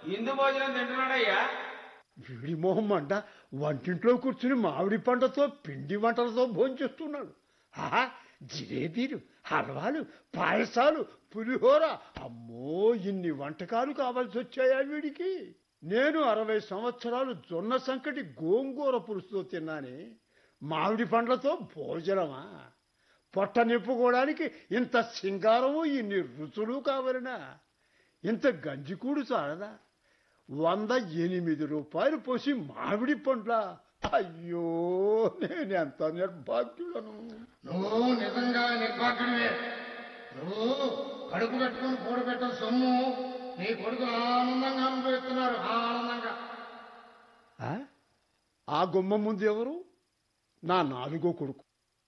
ఇందు భోజనం తింటున్నాడయ్యా వీడి మొహం అంట వంటింట్లో కూర్చుని మామిడి పంటతో పిండి వంటలతో భోంచేస్తున్నాడు ఆహా జిలేబీలు హల్వాలు పాయసాలు పులిహోర అమ్మో ఇన్ని వంటకాలు కావాల్సి వచ్చాయా వీడికి నేను అరవై సంవత్సరాలు జొన్న సంకటి గోంగూర పులుసుతో తిన్నానే మామిడి పండ్లతో భోజనమా పొట్ట నింపుకోవడానికి ఇంత సింగారము ఇన్ని రుచులు కావలనా ఇంత గంజికూడు చాలదా వంద ఎనిమిది రూపాయలు పోసి మామిడి పండ్ల అయ్యో నేనెంత నిర్భాగ్యులను నువ్వు నిజంగా నిర్భాగ్యుడివే నువ్వు కడుపు కట్టుకుని కూడబెట్టిన సొమ్ము నీ కొడుకు ఆనందంగా అనుభవిస్తున్నారు ఆనందంగా ఆ? ఆ గుమ్మ ముందు ఎవరు నా నాలుగో కొడుకు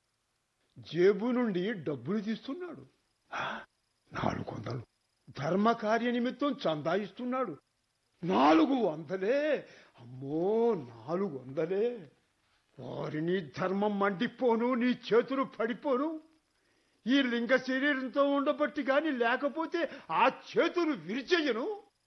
జేబు నుండి డబ్బులు తీస్తున్నాడు ఆ? నాలుగు వందలు ధర్మ కార్య నిమిత్తం చందా ఇస్తున్నాడు నాలుగు వందలే అమ్మో నాలుగు వందలే వారిని ధర్మం మండిపోను నీ చేతులు పడిపోను ఈ లింగ శరీరంతో ఉండబట్టి గాని లేకపోతే ఆ చేతులు విరిచెయ్యను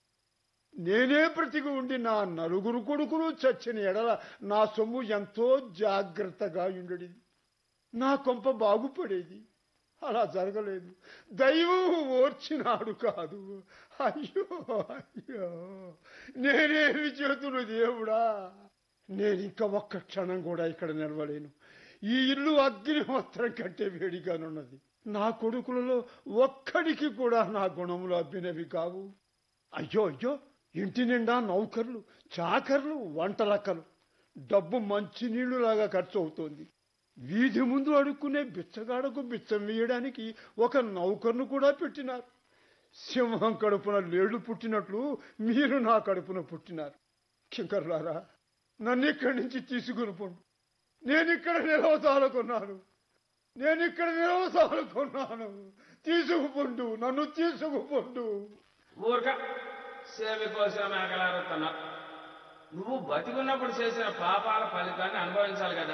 నేనే బ్రతికి ఉండి నా నలుగురు కొడుకులు చచ్చిన ఎడల నా సొమ్ము ఎంతో జాగ్రత్తగా ఉండేది నా కొంప బాగుపడేది అలా జరగలేదు దైవం ఓర్చినాడు కాదు అయ్యో అయ్యో నేనేమి చేతులు దేవుడా నేను ఇంకా ఒక్క క్షణం కూడా ఇక్కడ నిలవలేను ఈ ఇల్లు అగ్నిహోత్రం కంటే వేడిగానున్నది నా కొడుకులలో ఒక్కడికి కూడా నా గుణములు అబ్బినవి కావు అయ్యో అయ్యో ఇంటి నిండా నౌకర్లు చాకర్లు వంటలక్కలు డబ్బు మంచి నీళ్లులాగా ఖర్చు అవుతోంది వీధి ముందు అడుక్కునే బిచ్చగాడకు బిచ్చం వేయడానికి ఒక నౌకర్ను కూడా పెట్టినారు సింహం కడుపున లేళ్లు పుట్టినట్లు మీరు నా కడుపున పుట్టినారు కింకర్లారా నన్ను ఇక్కడి నుంచి తీసుకుని పోండి నేను ఇక్కడ నిలవతాలనుకున్నాను నేను ఇక్కడ నిలవతాలనుకున్నాను తీసుకుపోండు నన్ను తీసుకుపోండు ఊరక సేవి కోసం మేకలారుతున్నా నువ్వు బతికున్నప్పుడు చేసిన పాపాల ఫలితాన్ని అనుభవించాలి కదా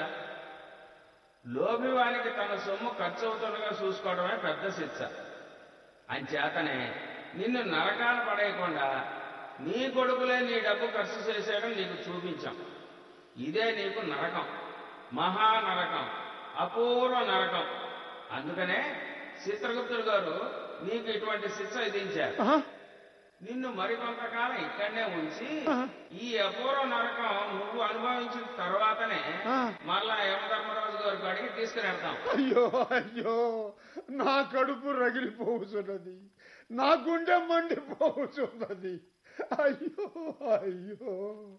లోభివానికి తన సొమ్ము ఖర్చు అవుతుండగా చూసుకోవడమే పెద్ద శిక్ష అంచేతనే నిన్ను నరకాలు పడేయకుండా నీ కొడుకులే నీ డబ్బు ఖర్చు చేసేయడం నీకు చూపించాం ఇదే నీకు నరకం మహా నరకం అపూర్వ నరకం అందుకనే చిత్రగుప్తుడు గారు నీకు ఇటువంటి శిక్ష విధించారు ఆహా, నిన్ను మరికొంతకాలం ఇక్కడనే ఉంచి ఆ. ఈ అపూర్వ నరకం నువ్వు అనుభవించిన తర్వాతనే ఆ. మరలా యమధర్మరాజు గారి కాడికి తీసుకుని అయ్యో అయ్యో నా కడుపు రగిలిపోతున్నది నా గుండె మండిపోతున్నది అయ్యో అయ్యో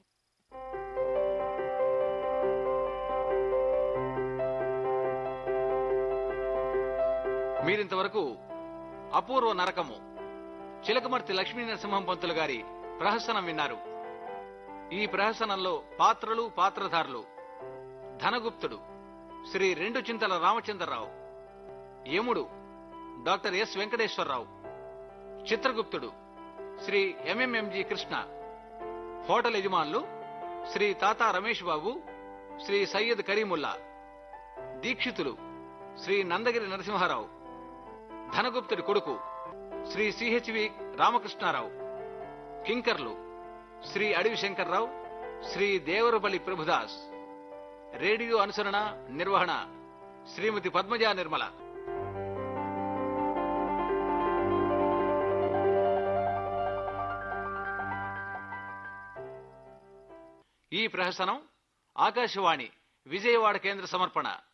మీరింతవరకు అపూర్వ నరకము చిలకమర్తి లక్ష్మీ నరసింహం పంతులు గారి ప్రహసనం విన్నారు ఈ ప్రహసనంలో పాత్రలు పాత్రధారులు ధనగుప్తుడు శ్రీ రెండు చింతల రామచంద్రరావు యముడు డాక్టర్ ఎస్ వెంకటేశ్వరరావు చిత్రగుప్తుడు శ్రీ ఎంఎంఎంజి కృష్ణ హోటల్ యజమానులు శ్రీ తాతా రమేష్ బాబు శ్రీ సయ్యద్ కరీముల్లా దీక్షితులు శ్రీ నందగిరి నరసింహారావు ధనగుప్తుడి కొడుకు శ్రీ సిహెచ్వి రామకృష్ణారావు కింకర్లు శ్రీ అడవి శంకర్రావు శ్రీ దేవరపల్లి ప్రభుదాస్ రేడియో అనుసరణ నిర్వహణ శ్రీమతి పద్మజా నిర్మల ఈ ప్రహసనం ఆకాశవాణి విజయవాడ కేంద్ర సమర్పణ